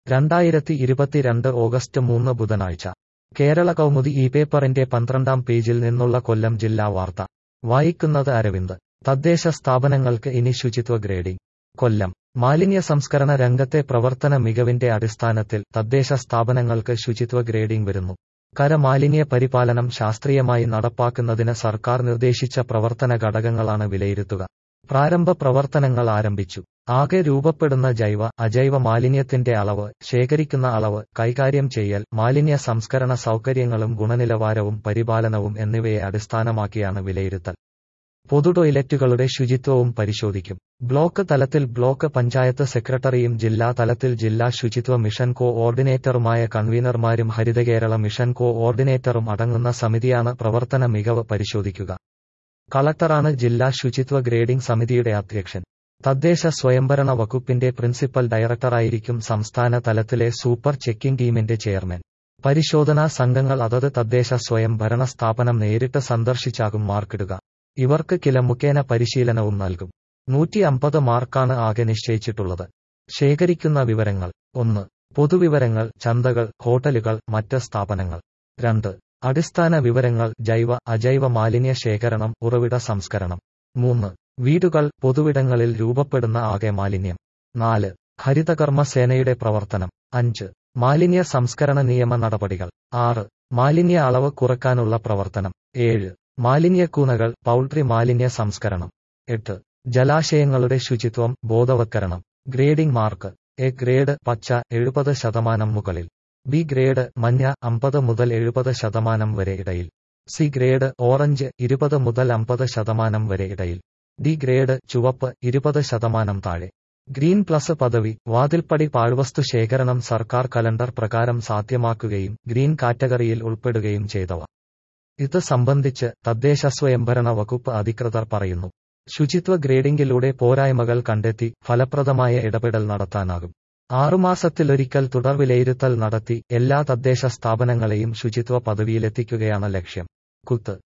രണ്ടായിരത്തി ഇരുപത്തിരണ്ട് ഓഗസ്റ്റ് മൂന്ന് ബുധനാഴ്ച കേരള കൗമുദി ഈ പേപ്പറിന്റെ പന്ത്രണ്ടാം പേജിൽ നിന്നുള്ള കൊല്ലം ജില്ലാ വാർത്ത വായിക്കുന്നത് അരവിന്ദ് തദ്ദേശ സ്ഥാപനങ്ങൾക്ക് ഇനി ശുചിത്വ ഗ്രേഡിംഗ് കൊല്ലം മാലിന്യ സംസ്കരണ രംഗത്തെ പ്രവർത്തന മികവിന്റെ അടിസ്ഥാനത്തിൽ തദ്ദേശ സ്ഥാപനങ്ങൾക്ക് ശുചിത്വ ഗ്രേഡിംഗ് വരുന്നു കരമാലിന്യ പരിപാലനം ശാസ്ത്രീയമായി നടപ്പാക്കുന്നതിന് സർക്കാർ നിർദ്ദേശിച്ച പ്രവർത്തന ഘടകങ്ങളാണ് വിലയിരുത്തുക പ്രാരംഭ പ്രവർത്തനങ്ങൾ ആരംഭിച്ചു ആകെ രൂപപ്പെടുന്ന ജൈവ അജൈവ മാലിന്യത്തിന്റെ അളവ് ശേഖരിക്കുന്ന അളവ് കൈകാര്യം ചെയ്യൽ മാലിന്യ സംസ്കരണ സൗകര്യങ്ങളും ഗുണനിലവാരവും പരിപാലനവും എന്നിവയെ അടിസ്ഥാനമാക്കിയാണ് വിലയിരുത്തൽ പൊതു ടോയ്ലറ്റുകളുടെ ശുചിത്വവും പരിശോധിക്കും ബ്ലോക്ക് തലത്തിൽ ബ്ലോക്ക് പഞ്ചായത്ത് സെക്രട്ടറിയും ജില്ലാ തലത്തിൽ ജില്ലാ ശുചിത്വ മിഷൻ കോ ഓർഡിനേറ്ററുമായ കൺവീനർമാരും ഹരിതകേരള മിഷൻ കോ ഓർഡിനേറ്ററും അടങ്ങുന്ന സമിതിയാണ് പ്രവർത്തന മികവ് പരിശോധിക്കുക കളക്ടറാണ് ജില്ലാ ശുചിത്വ ഗ്രേഡിംഗ് സമിതിയുടെ അധ്യക്ഷൻ തദ്ദേശ സ്വയംഭരണ വകുപ്പിന്റെ പ്രിൻസിപ്പൽ ഡയറക്ടറായിരിക്കും സംസ്ഥാന തലത്തിലെ സൂപ്പർ ചെക്കിംഗ് ടീമിന്റെ ചെയർമാൻ പരിശോധനാ സംഘങ്ങൾ അതത് തദ്ദേശ സ്വയംഭരണ സ്ഥാപനം നേരിട്ട് സന്ദർശിച്ചാകും മാർക്കിടുക ഇവർക്ക് കില മുഖേന പരിശീലനവും നൽകും നൂറ്റി അമ്പത് മാർക്കാണ് ആകെ നിശ്ചയിച്ചിട്ടുള്ളത് ശേഖരിക്കുന്ന വിവരങ്ങൾ ഒന്ന് പൊതുവിവരങ്ങൾ ചന്തകൾ ഹോട്ടലുകൾ മറ്റ് സ്ഥാപനങ്ങൾ രണ്ട് അടിസ്ഥാന വിവരങ്ങൾ ജൈവ അജൈവ മാലിന്യ ശേഖരണം ഉറവിട സംസ്കരണം മൂന്ന് വീടുകൾ പൊതുവിടങ്ങളിൽ രൂപപ്പെടുന്ന ആകെ മാലിന്യം നാല് ഹരിതകർമ്മ സേനയുടെ പ്രവർത്തനം അഞ്ച് മാലിന്യ സംസ്കരണ നിയമ നടപടികൾ ആറ് മാലിന്യ അളവ് കുറയ്ക്കാനുള്ള പ്രവർത്തനം ഏഴ് മാലിന്യക്കൂനകൾ പൗൾട്രി മാലിന്യ സംസ്കരണം എട്ട് ജലാശയങ്ങളുടെ ശുചിത്വം ബോധവത്കരണം ഗ്രേഡിംഗ് മാർക്ക് എ ഗ്രേഡ് പച്ച എഴുപത് ശതമാനം മുകളിൽ ബി ഗ്രേഡ് മഞ്ഞ അമ്പത് മുതൽ എഴുപത് ശതമാനം വരെ ഇടയിൽ സി ഗ്രേഡ് ഓറഞ്ച് ഇരുപത് മുതൽ അമ്പത് ശതമാനം വരെ ഇടയിൽ ഡി ഗ്രേഡ് ചുവപ്പ് ഇരുപത് ശതമാനം താഴെ ഗ്രീൻ പ്ലസ് പദവി വാതിൽപ്പടി പാഴ്വസ്തു ശേഖരണം സർക്കാർ കലണ്ടർ പ്രകാരം സാധ്യമാക്കുകയും ഗ്രീൻ കാറ്റഗറിയിൽ ഉൾപ്പെടുകയും ചെയ്തവ ഇത് സംബന്ധിച്ച് തദ്ദേശ സ്വയംഭരണ വകുപ്പ് അധികൃതർ പറയുന്നു ശുചിത്വ ഗ്രേഡിംഗിലൂടെ പോരായ്മകൾ കണ്ടെത്തി ഫലപ്രദമായ ഇടപെടൽ നടത്താനാകും ആറുമാസത്തിലൊരിക്കൽ തുടർ വിലയിരുത്തൽ നടത്തി എല്ലാ തദ്ദേശ സ്ഥാപനങ്ങളെയും ശുചിത്വ പദവിയിലെത്തിക്കുകയാണ് ലക്ഷ്യം കുത്ത്